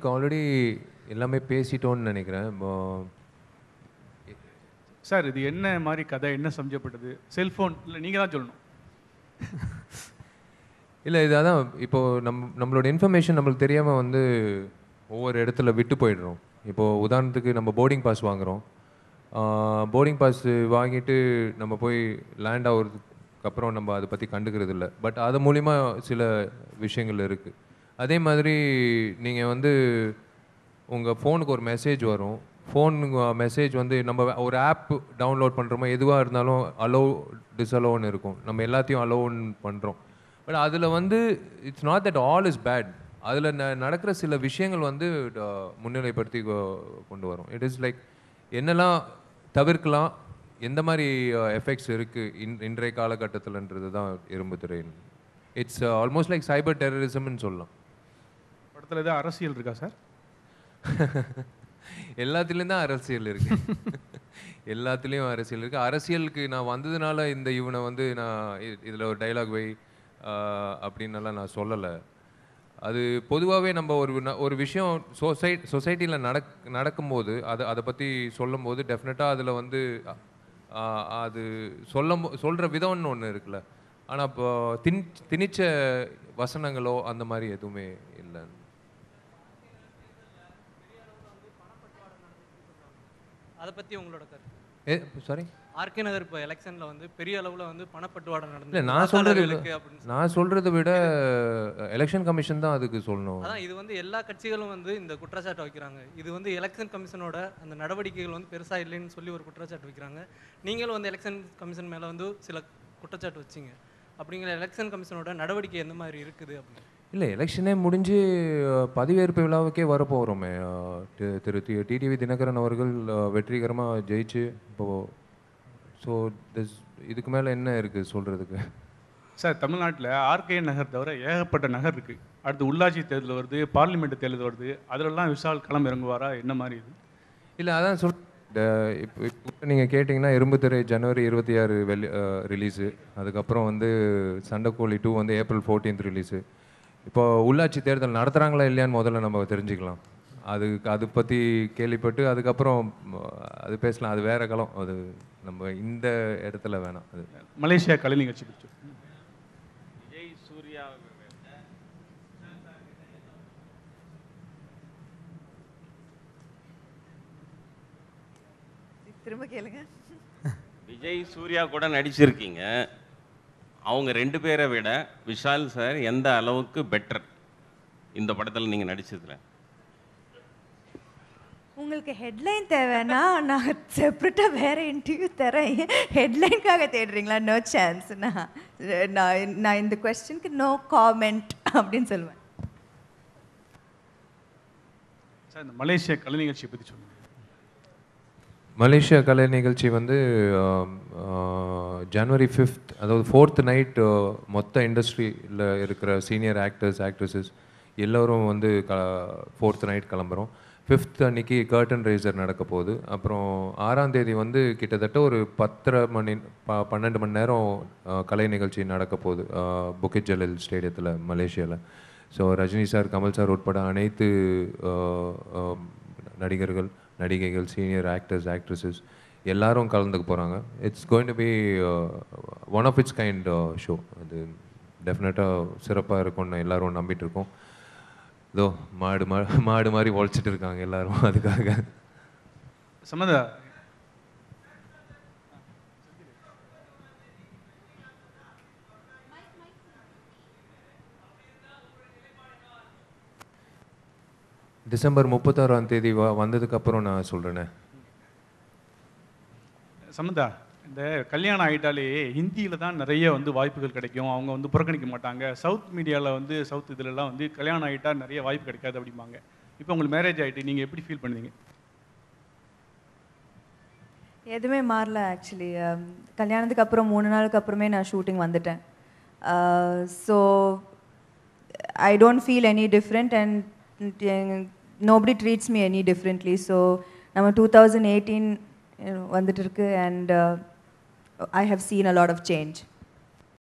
Think already எல்லாமே பேசிட்டோன்னு நினைக்கிறேன் இப்போ- சார் இது என்ன மாதிரி கதை என்ன சமைச்சப்பட்டது செல்ஃபோன் இல்லை நீங்கள் தான் சொல்லணும் இல்லை இது அதான் இப்போது நம் நம்மளோட இன்ஃபர்மேஷன் நம்மளுக்கு தெரியாமல் வந்து ஒவ்வொரு இடத்துல விட்டு போயிடுறோம் இப்போது உதாரணத்துக்கு நம்ம போர்டிங் பாஸ் வாங்குகிறோம் போர்டிங் பாஸ் வாங்கிட்டு நம்ம போய் லேண்ட் ஆகுறதுக்கு அப்புறம் நம்ம அதை பற்றி கண்டுக்கிறது இல்லை பட் அது மூலிமா சில விஷயங்கள் இருக்குது அதே மாதிரி நீங்கள் வந்து உங்கள் ஃபோனுக்கு ஒரு மெசேஜ் வரும் ஃபோன் மெசேஜ் வந்து நம்ம ஒரு ஆப் டவுன்லோட் பண்ணுறோமோ எதுவாக இருந்தாலும் அலோவ் டிஸ்அலோன்னு இருக்கும் நம்ம எல்லாத்தையும் அலோவ்னு பண்ணுறோம் பட் அதில் வந்து it's not that all is bad அதில் ந நடக்கிற சில விஷயங்கள் வந்து அஹ், முன்னிலைப்படுத்தி கொ- கொண்டு வரும் இட் இஸ் லைக் என்னெல்லாம் தவிர்க்கலாம் எந்த மாதிரி எஃபெக்ட்ஸ் இருக்குது இன் இன்றைய காலகட்டத்தில்ன்றது தான் இரும்பு திரையின் இட்ஸ் ஆல்மோஸ்ட் லைக் சைபர் டெரரிசம்னு சொல்லலாம் படத்தில் ஏதாவது அரசியல் இருக்கா சார் எல்லாத்துலேயும் தான் அரசியல் இருக்கு எல்லாத்துலேயும் அரசியல் இருக்கு அரசியலுக்கு நான் வந்ததுனால இந்த இவனை வந்து நான் இ- இதுல ஒரு டைலாக் வை ஆஹ், அப்படின்னெல்லாம் நான் சொல்லலை அது பொதுவாகவே நம்ம ஒரு ந- ஒரு விஷயம் சொசை சொசைட்டியில் நடக் நடக்கும்போது அதை அதை பற்றி சொல்லும்போது டெஃபினட்டாக அதில் வந்து ஆஹ், அது சொல்லும் சொல்கிற விதம்னு ஒன்று இருக்குல்ல ஆனால் இப்போ திணி திணிச்ச வசனங்களோ அந்த மாதிரி எதுவுமே இல்லை அதை பற்றி உங்களோட கருத்து ஏ சாரி ஆர்கே நகர் இப்போ எலெக்ஷனில் வந்து பெரிய அளவில் வந்து பணப்பட்டுவாடை இல்லை நடந்து நான் சொல்றது வாக்காளர்களுக்கு அப்படின்னு நான் சொல்றதை விட எலெக்ஷன் கமிஷன் தான் அதுக்கு சொல்லணும் அதான் இது வந்து எல்லா கட்சிகளும் வந்து இந்த குற்றச்சாட்டை வைக்கிறாங்க இது வந்து எலெக்ஷன் கமிஷனோட அந்த நடவடிக்கைகள் வந்து பெருசா இல்லைன்னு சொல்லி ஒரு குற்றச்சாட்டு வைக்கிறாங்க நீங்களும் வந்து எலெக்ஷன் கமிஷன் மேல வந்து சில குற்றச்சாட்டு வச்சீங்க அப்படிங்கிற எலெக்ஷன் கமிஷனோட நடவடிக்கை எந்த மாதிரி இருக்குது அப்படின்னு இல்லை எலெக்ஷனே முடிஞ்சு அஹ், பதவியேற்பு விழாவுக்கே வரப்போகிறோமே திரு டி- டிடிவி தினகரன் அவர்கள் வெற்றிகரமாக ஜெயிச்சு இப்போ ஸோ திஸ் இதுக்கு மேலே என்ன இருக்குது சொல்கிறதுக்கு சார் தமிழ்நாட்டில் ஆர்கே நகர் தவிர ஏகப்பட்ட நகர் இருக்குது அடுத்து உள்ளாட்சி தேர்தல் வருது பார்லிமெண்ட் தேர்தல் வருது அதிலெல்லாம் விஷால் களம் இறங்குவாரா என்ன மாதிரி இது இல்லை அதான் சொல் இப்போ இப்போ நீங்கள் கேட்டிங்கன்னா இரும்புத்திரை ஜனவரி இருபத்தி ஆறு வெளி ரிலீஸு அதுக்கப்புறம் வந்து சண்டைக்கோழி டூ வந்து ஏப்ரல் ஃபோர்டீன்த் ரிலீஸு இப்போ உள்ளாட்சி தேர்தல் நடத்துகிறாங்களா இல்லையான்னு முதல்ல நம்ம தெரிஞ்சுக்கலாம் அது அது பற்றி கேள்விப்பட்டு அதுக்கப்புறம் ம், அது பேசலாம் அது வேற களம் அது நம்ம இந்த இடத்துல வேணாம் அது மலேசியா கலை நிகழ்ச்சி பற்றி சொல்லுங்க. விஜய் சூர்யா திரும்ப கேளுங்க விஜய் சூர்யா கூட நடிச்சிருக்கீங்க அவங்க ரெண்டு பேரை விட விஷால் சார் எந்த அளவுக்கு பெட்டர் இந்த படத்தில் நீங்கள் நடிச்சதுல உங்களுக்கு ஹெட்லைன் தேவைன்னா நான் செப்பரேட்டாக வேற இன்டர்வியூ தரேன் ஹெட்லைனுக்காக தேடுறீங்களா நோ சான்ஸ் நான் நான் நான் இந்த கொஸ்டினுக்கு நோ காமெண்ட் அப்படின்னு சொல்லுவேன் சார் இந்த மலேசியா கலை நிகழ்ச்சியை பற்றி சொல்லுங்கள் மலேசியா கலை நிகழ்ச்சி வந்து ஆம், ஆ, ஜனவரி ஃபிஃப்த் அதாவது ஃபோர்த் நைட் மொத்த இண்டஸ்ட்ரியில் இருக்கிற சீனியர் ஆக்டர்ஸ் ஆக்ட்ரஸஸ் எல்லோரும் வந்து க ஃபோர்த் நைட் கிளம்புறோம் ஃபிஃப்த் அன்னைக்கு கர்டன் ரேசர் நடக்க போகுது அப்புறம் ஆறாம் தேதி வந்து கிட்டத்தட்ட ஒரு பத்தரை மணி ப பன்னெண்டு மணி நேரம் ஆ, கலை நிகழ்ச்சி நடக்க போகுது புக்கிட் ஜலல் ஸ்டேடியத்தில் மலேசியாவில் so Rajini sir Kamal sir உட்பட அனைத்து ஆ, ஆ, நடிகர்கள் நடிகைகள் சீனியர் ஆக்டர்ஸ் ஆக்ட்ரஸஸ் எல்லாரும் கலந்துக்க போகிறாங்க it's going to be one of its kind show அது டெஃபினட்டாக சிறப்பாக இருக்கும்னு எல்லாரும் நம்பிட்டு இருக்கோம் இதோ மாடு மா மாடு மாதிரி உழைச்சிட்டு இருக்காங்க எல்லாரும் அதுக்காக சம்மதா டிசம்பர் முப்பத்தாறாம் தேதி வ வந்ததுக்கப்புறம் நான் சொல்கிறேனே சம்மந்தா இந்த கல்யாணம் ஆகிட்டாலே ஹிந்தியில் தான் நிறைய வந்து வாய்ப்புகள் கிடைக்கும் அவங்க வந்து புறக்கணிக்க மாட்டாங்க சவுத் மீடியாவில் வந்து சவுத் இதுலலாம் வந்து கல்யாணம் ஆகிட்டா நிறைய வாய்ப்பு கிடைக்காது அப்படிம்பாங்க இப்போ உங்களுக்கு மேரேஜ் ஆகிட்டு நீங்கள் எப்படி ஃபீல் பண்ணுவீங்க எதுவுமே மாறல ஆக்சுவலி கல்யாணத்துக்கு அப்புறம் மூணு நாளுக்கு அப்புறமே நான் ஷூட்டிங் வந்துட்டேன் so I don't feel any different and nobody treats me any differently so நம்ம டூ தௌசண்ட் எயிட்டீன் வந்துட்டு இருக்கு and I have seen a lot of change